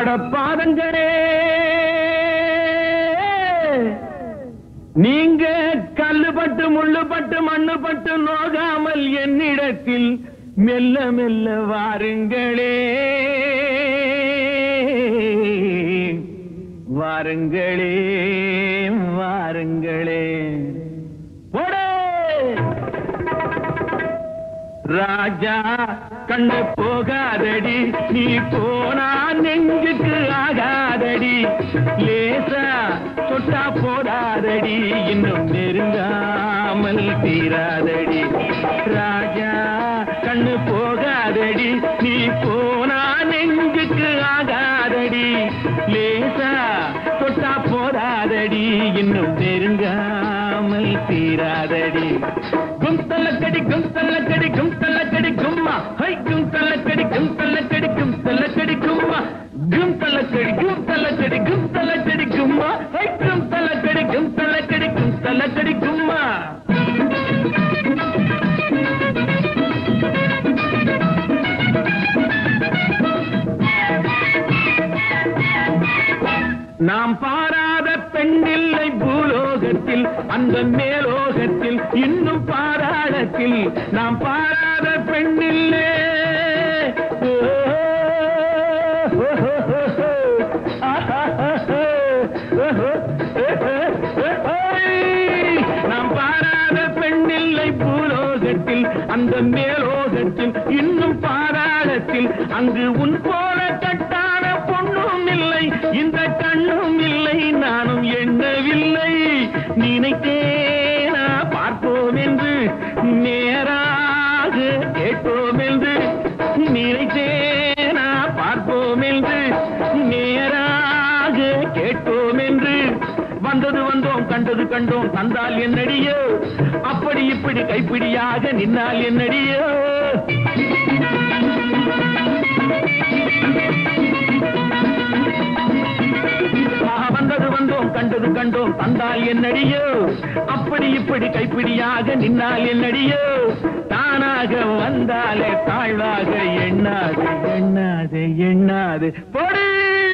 அட பாதங்களே நீங்க கல்லுபட்டு முள்ளுபட்டு மண்ணுபட்டு நோகாமல் என்னிடத்தில் மெல்ல மெல்ல வாருங்களே வாருங்களே வாருங்களே போடே ராஜா கண்ணு போகாதடி நீ போனா நெஞ்சுக்கு ஆகாதடி லேசா தொட்டா போடாதடி இன்னும் நெருங்காமல் தீராதடி ராஜா கண்ணு போகாதடி நீ போனா நெஞ்சுக்கு ஆகாதடி லேசா தொட்டா போடாதடி இன்னும் நெருங்காமல் தீராதடி கும் தள்ளக்கடி கும் தள்ளக்கடி கும் தள்ளக்கடி கும்மா ஹை கும் தள்ளக்கடி கும் தள்ளக்கடி கும் தள்ளக்கடி கும்மா கும் தள்ளக்கடி கும் தள்ளக்கடி கும் தள்ளக்கடி கும்மா ஹை கும் தள்ளக்கடி கும் தள்ளக்கடி கும் தள்ளக்கடி கும்மா நாம் பாராத பெண்ணில்லை பூலோகத்தில் அந்த மேலோகத்தில் இன்னும் பாராளத்தில் நாம் பாராத பெண்ணில்லே ஓ, ஓ, ஓ, ஓ, ஓய்! நாம் பாராத பெண்ணில்லை பூலோகத்தில் அந்த மேலோகத்தில் இன்னும் பாராளத்தில் அங்கு உன் போல கட்டான பொண்ணும் இல்லை இந்த கண்ணும் இல்லை நானும் எண்ணவில்லை நினைத்தேனா பார்ப்போம் என்று நேராக கேட்போம் என்று நினைத்தேனா பார்ப்போம் என்று நேராக கேட்போம் என்று வந்தது வந்தோம் கண்டது கண்டோம் தந்தால் என்னடியோ அப்படி இப்படி கைப்பிடியாக நின்னால் என்னடியோ ஆஹா, வந்தது வந்தோம் கண்டது கண்டோம் தந்தால் என்னடியோ அப்படி இப்படி கைப்பிடியாக நின்னால் என்னடியோ தானாக வந்தாலே தாழ்வாக எண்ணாது எண்ணாது எண்ணாது போடு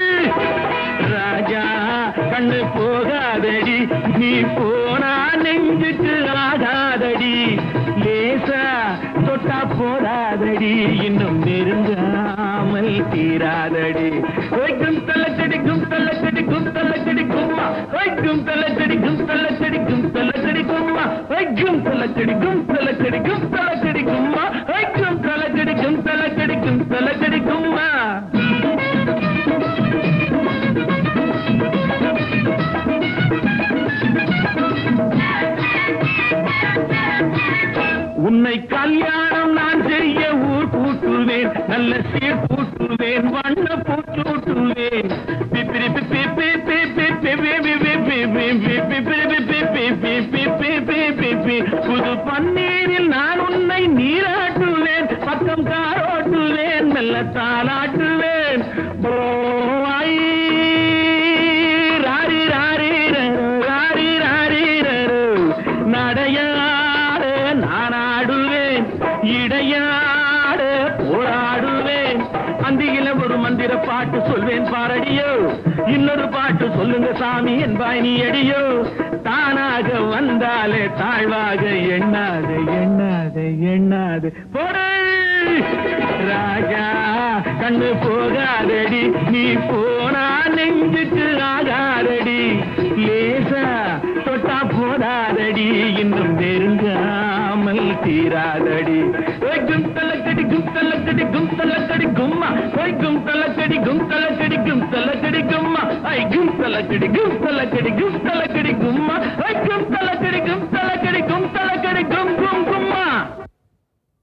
ராஜா கண்ணு போகாதடி நீ போனா நெஞ்சுக்கு ஆகாதடி லேசா தொட்டா போடாதடி இன்னும் நெருங்காமல் தீராதடி வைக்கும் தள்ளச்சடி கும் தள்ளச்சடி கும் தள்ளச்சடி கும்மா வைக்கும் தள்ளச்சடி கும் தள்ளச்சடி கும் தள்ளச்சடி கும்மா வைக்கும் தள்ளச்சடி கும் தள்ளச்சடி கும் தள்ளச்சடி கும்மா வைக்கும் தள்ளச்சடி கும் தள்ளச்சடி கும் தள்ளச்சடி கும்மா உன்னை கல்யாணம் நான் செய்ய ஊர் கூட்டுவேன் நல்ல சீர் கூட்டுவேன் வண்ண பூச்சூட்டுவேன் பிப்பிரி பிப்பி பிப்பி பிப்பி பிப்பி பிப்பி பிப்பி பிப்பி பிப்பி பிப்பி பிப்பி புது பன்னீரில் நான் உன்னை நீராட்டுவேன் பக்கம் காரோட்டுவேன் மெல்ல தாளாட்டுவேன் போய் ராரி ராரி ரரு, ராரி ராரி ரரு. நடையாட நான் ஆடுவேன் இடையாட போராடுவேன் அந்தியில ஒரு மந்திர பாட்டு சொல்வேன் பாரடியோ இன்னொரு பாட்டு சொல்லுங்க சாமி என்பாய் நீ அடியோ தானாக வந்தாலே தாழ்வாக எண்ணாது எண்ணாது எண்ணாது போடு ராஜா கண்ணு போகாதடி நீ போனா நெஞ்சுக்கு ஆகாதடி லேசா தொட்டா போடாதடி இன்னும் நெருங்காமல் தீராதடி ஓய் கும் தலக்கடி கும் தலக்கடி கும் தலக்கடி கும்மா ஓய் கும் தலக்கடி கும் தலக்கடி கும் தலக்கடி கும்மா ஐ கும் தலக்கடி கும் தலக்கடி கும் தலக்கடி கும்மா ஐ